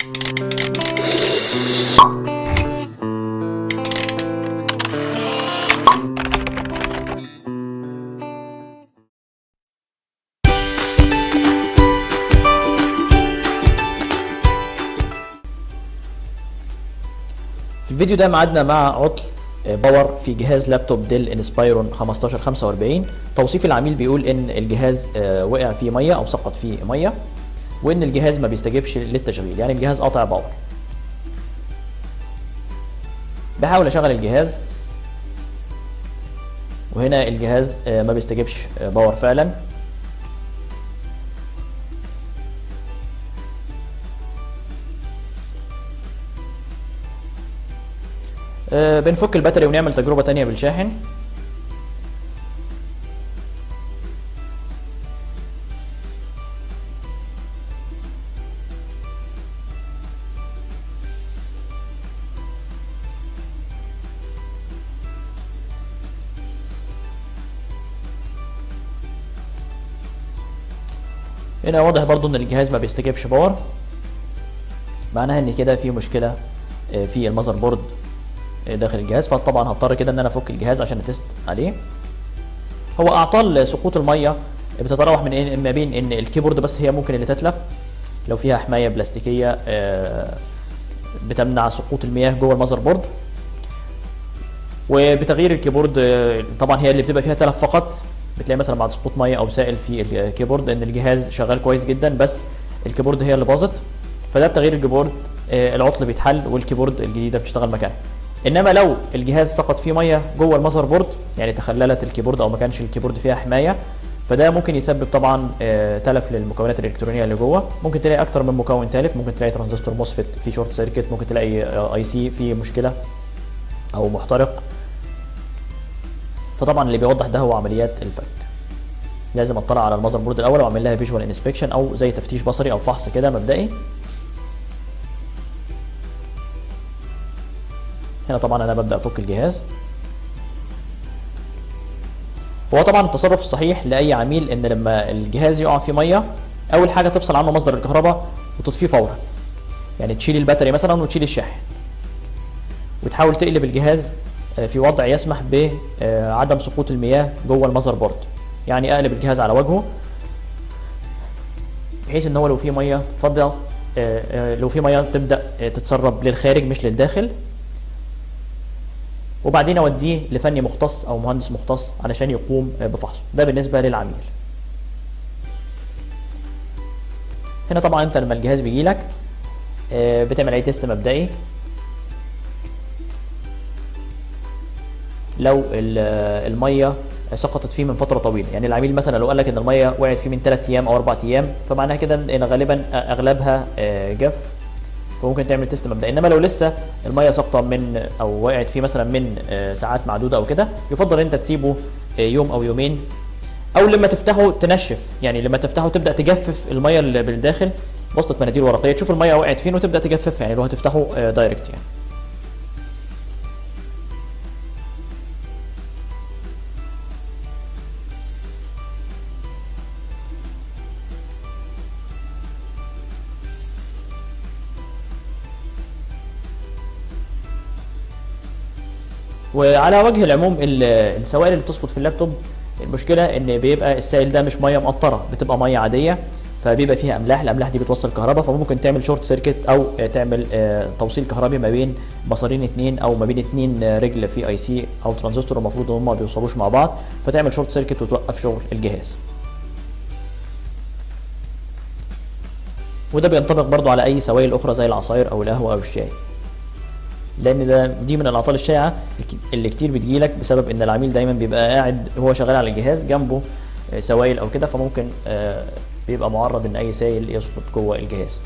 في الفيديو ده معادنا مع عطل باور في جهاز لابتوب ديل انسبايرون 1545 توصيف العميل بيقول ان الجهاز وقع فيه ميه او سقط فيه ميه وان الجهاز ما بيستجيبش للتشغيل يعني الجهاز قاطع باور بحاول اشغل الجهاز وهنا الجهاز ما بيستجيبش باور فعلا أه بنفك الباتري ونعمل تجربة تانية بالشاحن هنا واضح برضو ان الجهاز ما بيستجيبش باور معناها ان كده في مشكلة في المذر بورد داخل الجهاز فطبعا هضطر كده ان انا افك الجهاز عشان اتست عليه هو اعطال سقوط الميه بتتراوح من إن ما بين ان الكيبورد بس هي ممكن اللي تتلف لو فيها حمايه بلاستيكيه بتمنع سقوط المياه جوه المذر بورد وبتغيير الكيبورد طبعا هي اللي بتبقى فيها تلف فقط بتلاقي مثلا بعد سقوط ميه او سائل في الكيبورد ان الجهاز شغال كويس جدا بس الكيبورد هي اللي باظت فده بتغيير الكيبورد العطل بيتحل والكيبورد الجديده بتشتغل مكانها انما لو الجهاز سقط فيه ميه جوه المذر بورد يعني تخللت الكيبورد او ما كانش الكيبورد فيها حمايه فده ممكن يسبب طبعا تلف للمكونات الالكترونيه اللي جوه ممكن تلاقي اكتر من مكون تالف ممكن تلاقي ترانزستور موسفيت في شورت سيركت ممكن تلاقي اي سي فيه مشكله او محترق فطبعا اللي بيوضح ده هو عمليات الفك لازم اطلع على المذر بورد الاول واعمل لها فيجوال انسبكشن او زي تفتيش بصري او فحص كده مبدئي هنا طبعا انا ببدا افك الجهاز هو طبعا التصرف الصحيح لاي عميل ان لما الجهاز يقع فيه ميه اول حاجه تفصل عنه مصدر الكهرباء وتطفيه فورا يعني تشيل الباتري مثلا وتشيل الشاحن وتحاول تقلب الجهاز في وضع يسمح بعدم سقوط المياه جوه المذر بورد يعني اقلب الجهاز على وجهه بحيث ان هو لو في ميه تفضل لو في ميه تبدا تتسرب للخارج مش للداخل وبعدين اوديه لفني مختص او مهندس مختص علشان يقوم بفحصه ده بالنسبه للعميل هنا طبعا انت لما الجهاز بيجي لك بتعمل اي تيست مبدئي لو الميه سقطت فيه من فتره طويله يعني العميل مثلا لو قال لك ان الميه وقعت فيه من 3 ايام او 4 ايام فمعناها كده ان غالبا اغلبها جف فممكن تعمل تيست مبدئي انما لو لسه الميه ساقطه من او وقعت فيه مثلا من ساعات معدوده او كده يفضل انت تسيبه يوم او يومين او لما تفتحه تنشف يعني لما تفتحه تبدا تجفف الميه اللي بالداخل بواسطه مناديل ورقيه تشوف الميه وقعت فين وتبدا تجففها يعني لو هتفتحه دايركت يعني وعلى وجه العموم السوائل اللي بتسقط في اللابتوب المشكله ان بيبقى السائل ده مش ميه مقطره بتبقى ميه عاديه فبيبقى فيها املاح الاملاح دي بتوصل كهرباء فممكن تعمل شورت سيركت او تعمل توصيل كهربي ما بين مسارين اتنين او ما بين اتنين رجل في اي سي او ترانزستور المفروض ان هم ما بيوصلوش مع بعض فتعمل شورت سيركت وتوقف شغل الجهاز وده بينطبق برضو على اي سوائل اخرى زي العصاير او القهوه او الشاي لان ده دي من الاعطال الشائعه اللي كتير بتجيلك بسبب ان العميل دايما بيبقى قاعد هو شغال على الجهاز جنبه سوائل او كده فممكن بيبقى معرض ان اي سائل يسقط جوه الجهاز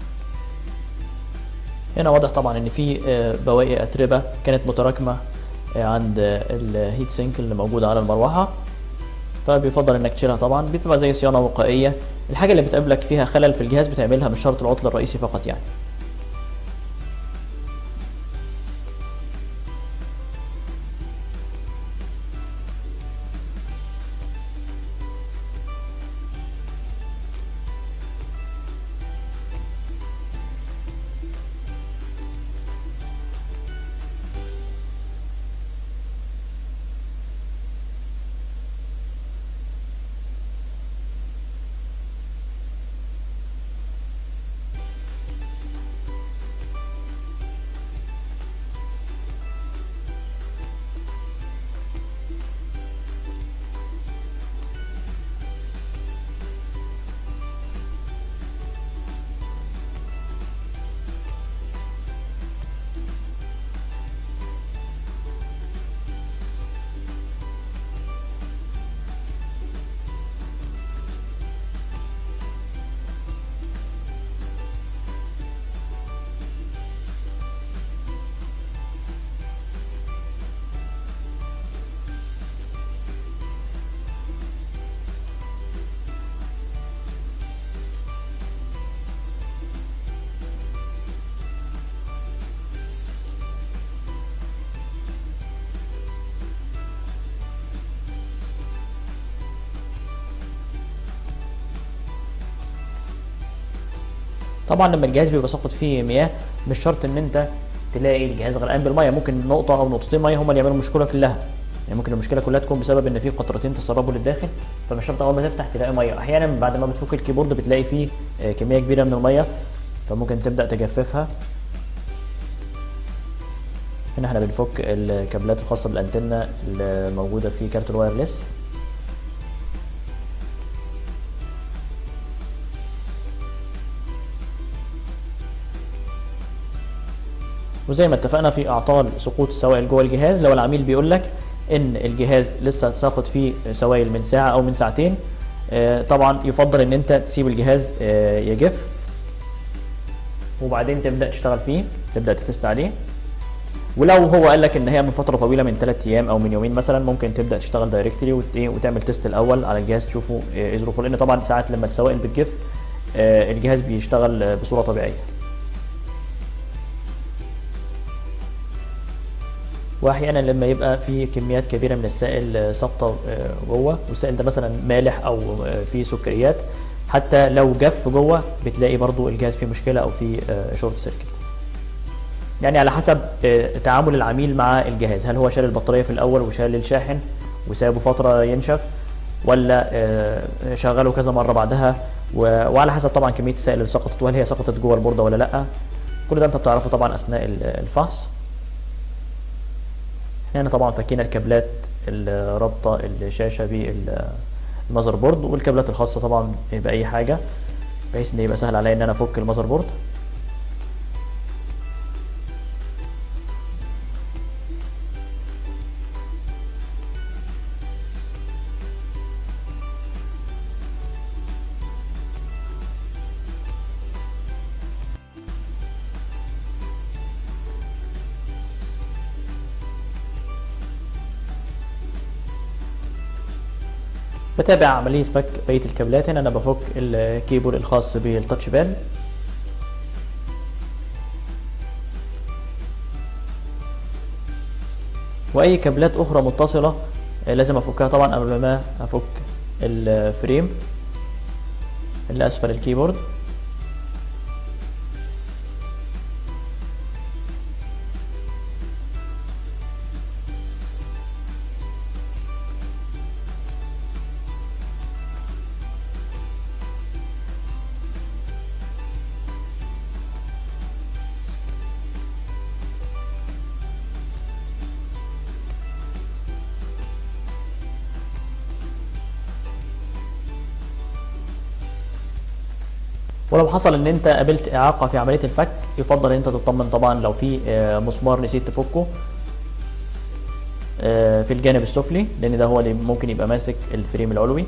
هنا واضح طبعا ان في بواقي اتربه كانت متراكمه عند الهيت سينك اللي موجودة على المروحة فبيفضل انك تشيلها طبعا بتبقى زي صيانة وقائية الحاجة اللي بتقابلك فيها خلل في الجهاز بتعملها مش شرط العطل الرئيسي فقط يعني طبعا لما الجهاز بيبقى ساقط فيه مياه مش شرط ان انت تلاقي الجهاز غرقان بالميه ممكن نقطه او نقطتين ميه هما اللي يعملوا المشكله كلها يعني ممكن المشكله كلها تكون بسبب ان في قطرتين تسربوا للداخل فمش شرط اول ما تفتح تلاقي ميه احيانا بعد ما بتفك الكيبورد بتلاقي فيه آه، كميه كبيره من الميه فممكن تبدا تجففها هنا احنا بنفك الكابلات الخاصه بالانتنه اللي موجوده في كارت الوايرلس وزي ما اتفقنا في اعطال سقوط السوائل جوه الجهاز لو العميل بيقول لك ان الجهاز لسه ساقط فيه سوائل من ساعه او من ساعتين آه، طبعا يفضل ان انت تسيب الجهاز آه، يجف وبعدين تبدا تشتغل فيه تبدا تتست عليه ولو هو قال لك ان هي من فتره طويله من 3 ايام او من يومين مثلا ممكن تبدا تشتغل دايركتلي وت- إيه، وتعمل تيست الاول على الجهاز تشوفه آه، ايه ظروفه لان طبعا ساعات لما السوائل بتجف آه، الجهاز بيشتغل آه، بصوره طبيعيه واحيانا لما يبقى في كميات كبيره من السائل آه، ساقطه آه، جوه والسائل ده مثلا مالح او آه، فيه سكريات حتى لو جف جوه بتلاقي برضو الجهاز فيه مشكله او فيه شورت سيركت يعني على حسب آه، تعامل العميل مع الجهاز هل هو شال البطاريه في الاول وشال الشاحن وسابه فتره ينشف ولا آه، شغله كذا مره بعدها و- وعلى حسب طبعا كميه السائل اللي سقطت وهل هي سقطت جوه البورده ولا لا كل ده انت بتعرفه طبعا اثناء ال- الفحص هنا طبعا فكينا الكابلات اللي رابطه الشاشه بالمذر بورد والكابلات الخاصه طبعا باي حاجه بحيث ان يبقى سهل عليا ان انا افك المذر بورد بتابع عملية فك بقية الكابلات هنا أنا بفك الكيبل الخاص بالتاتش باد وأي كابلات أخرى متصلة آه، لازم أفكها طبعا قبل ما أفك الفريم اللي أسفل الكيبورد ولو حصل ان انت قابلت اعاقه في عمليه الفك يفضل ان انت تطمن طبعا لو في آه، مسمار نسيت تفكه آه، في الجانب السفلي لان ده هو اللي ممكن يبقى ماسك الفريم العلوي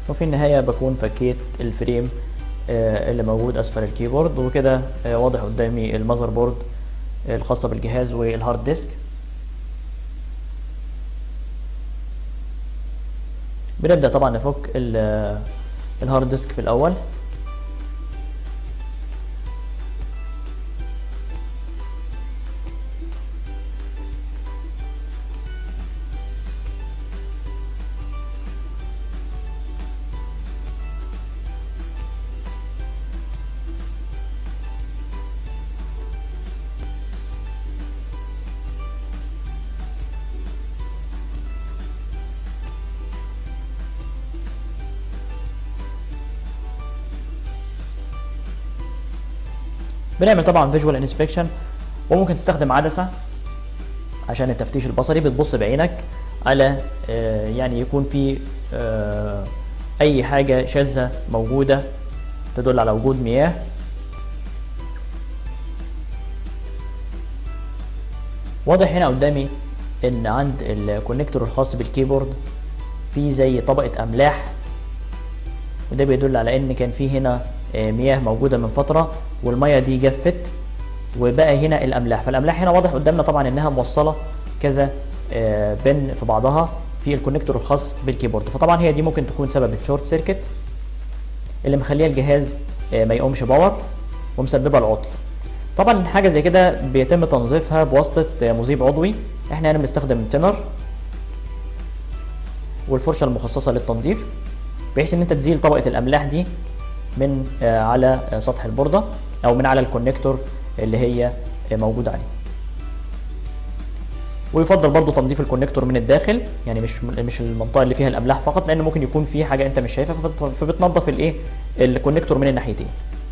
وفي النهاية بكون فكيت الفريم آه، اللي موجود اسفل الكيبورد وكده آه، واضح قدامي المذر بورد الخاصة بالجهاز والهارد ديسك بنبدأ طبعا نفك ال- الهارد ديسك في الأول بنعمل طبعا فيجوال انسبكشن وممكن تستخدم عدسة عشان التفتيش البصري بتبص بعينك على آه، يعني يكون في آه، اي حاجة شاذة موجودة تدل على وجود مياه واضح هنا قدامي ان عند الكونكتور الخاص بالكيبورد في زي طبقة املاح وده بيدل على ان كان في هنا آه، مياه موجودة من فترة والمية دي جفت وبقى هنا الاملاح فالاملاح هنا واضح قدامنا طبعا انها موصلة كذا آه، بن في بعضها في الكونكتور الخاص بالكيبورد فطبعا هي دي ممكن تكون سبب الشورت سيركت اللي مخليه الجهاز آه، ما يقومش باور ومسببه العطل طبعا حاجه زي كده بيتم تنظيفها بواسطه آه، مذيب عضوي احنا هنا بنستخدم تنر والفرشه المخصصه للتنظيف بحيث ان انت تزيل طبقه الاملاح دي من آه، على آه، سطح البورده او من على الكونكتور اللي هي آه، موجوده عليه ويفضل برضو تنظيف الكونكتور من الداخل يعني مش مش المنطقه اللي فيها الاملاح فقط لان ممكن يكون في حاجه انت مش شايفها فبت- فبتنظف الايه الكونكتور من الناحيتين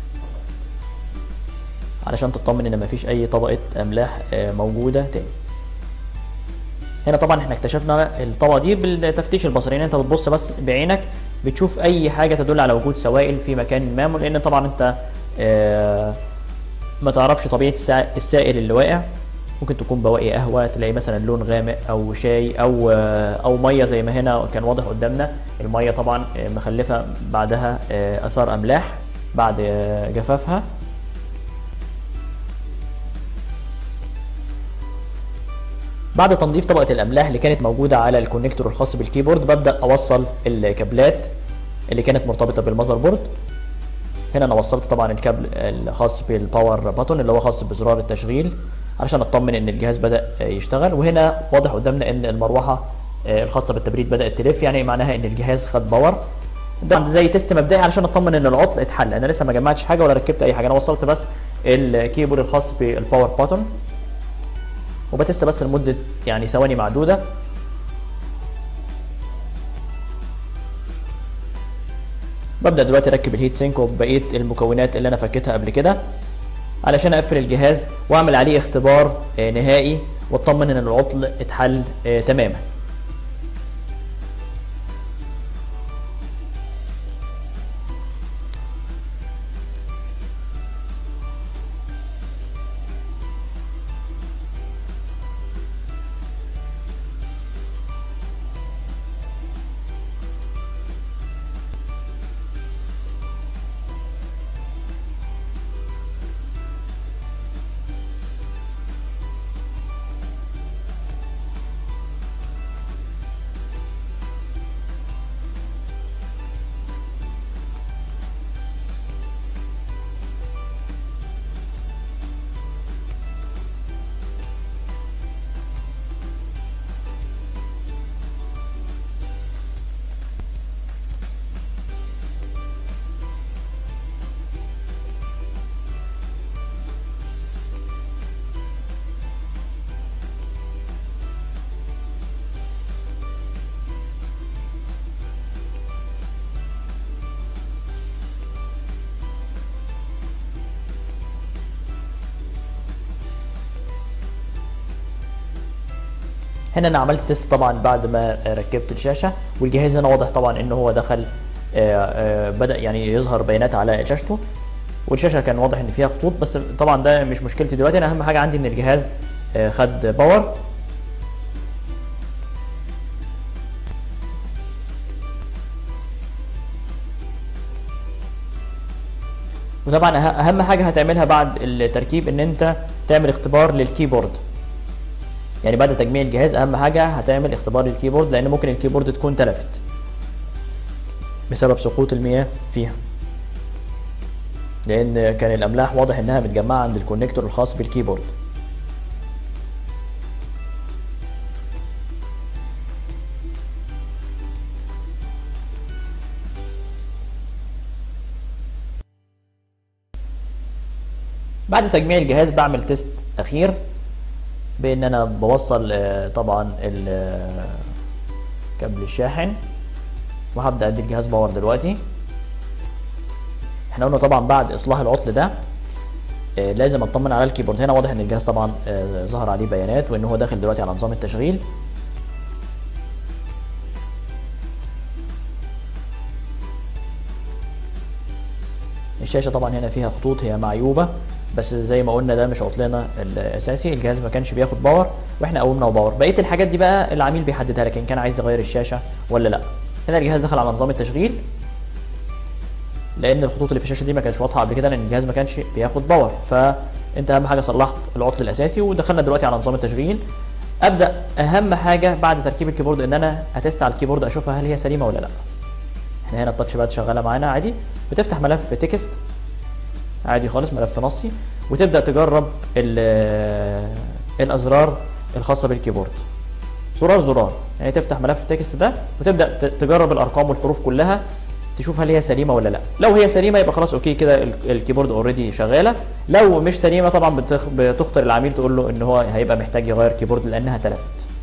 علشان تطمن ان مفيش اي طبقه املاح آه، موجوده تاني هنا طبعا احنا اكتشفنا الطبقه دي بالتفتيش البصري يعني انت بتبص بس بعينك بتشوف اي حاجه تدل على وجود سوائل في مكان ما لان طبعا انت آه، ما تعرفش طبيعه السا- السائل اللي واقع ممكن تكون بواقي قهوه تلاقي مثلا لون غامق او شاي او آه، او ميه زي ما هنا كان واضح قدامنا الميه طبعا آه، مخلفه بعدها آه، اثار املاح بعد آه، جفافها بعد تنظيف طبقة الأملاح اللي كانت موجودة على الكونكتور الخاص بالكيبورد ببدأ أوصل الكابلات اللي كانت مرتبطة بالمذر بورد هنا أنا وصلت طبعا الكابل الخاص بالباور باتون اللي هو خاص بزرار التشغيل علشان أطمن إن الجهاز بدأ يشتغل وهنا واضح قدامنا إن المروحة الخاصة بالتبريد بدأت تلف يعني معناها إن الجهاز خد باور ده زي تيست مبدئي علشان اطمن ان العطل اتحل انا لسه ما جمعتش حاجه ولا ركبت اي حاجه انا وصلت بس الكيبورد الخاص بالباور باتون وبتست بس لمده يعني ثواني معدوده ببدا دلوقتي اركب الهيت سينك وبقيه المكونات اللي انا فكيتها قبل كده علشان اقفل الجهاز واعمل عليه اختبار آه، نهائي واطمن ان العطل اتحل آه، تماما هنا انا عملت تيست طبعا بعد ما ركبت الشاشه والجهاز هنا واضح طبعا ان هو دخل آه، آه، بدا يعني يظهر بيانات على شاشته والشاشه كان واضح ان فيها خطوط بس طبعا ده مش مشكلتي دلوقتي انا اهم حاجه عندي ان الجهاز آه، خد باور وطبعا أه- اهم حاجه هتعملها بعد التركيب ان انت تعمل اختبار للكيبورد يعني بعد تجميع الجهاز اهم حاجه هتعمل اختبار للكيبورد لان ممكن الكيبورد تكون تلفت بسبب سقوط المياه فيها لان كان الاملاح واضح انها متجمعه عند الكونكتور الخاص بالكيبورد بعد تجميع الجهاز بعمل تيست اخير بان انا بوصل آه، طبعا ال- آه، كابل الشاحن وهبدا ادي الجهاز باور دلوقتي احنا قلنا طبعا بعد اصلاح العطل ده آه، لازم اطمن على الكيبورد هنا واضح ان الجهاز طبعا آه، ظهر عليه بيانات وان هو داخل دلوقتي على نظام التشغيل الشاشه طبعا هنا فيها خطوط هي معيوبه بس زي ما قلنا ده مش عطلنا الاساسي الجهاز ما كانش بياخد باور واحنا قومنا باور بقيه الحاجات دي بقى العميل بيحددها لك ان كان عايز يغير الشاشه ولا لا هنا الجهاز دخل على نظام التشغيل لان الخطوط اللي في الشاشه دي ما كانتش واضحه قبل كده لان الجهاز ما كانش بياخد باور فانت اهم حاجه صلحت العطل الاساسي ودخلنا دلوقتي على نظام التشغيل ابدا اهم حاجه بعد تركيب الكيبورد ان انا اتست على الكيبورد اشوفها هل هي سليمه ولا لا احنا هنا التاتش باد شغاله معانا عادي بتفتح ملف تكست عادي خالص ملف نصي وتبدا تجرب ال- الازرار الخاصه بالكيبورد زرار زرار يعني تفتح ملف التكست ده وتبدا ت- تجرب الارقام والحروف كلها تشوف هل هي سليمه ولا لا لو هي سليمه يبقى خلاص اوكي كده ال- الكيبورد اوريدي شغاله لو مش سليمه طبعا بتخ- بتخطر العميل تقول له ان هو هيبقى محتاج يغير كيبورد لانها تلفت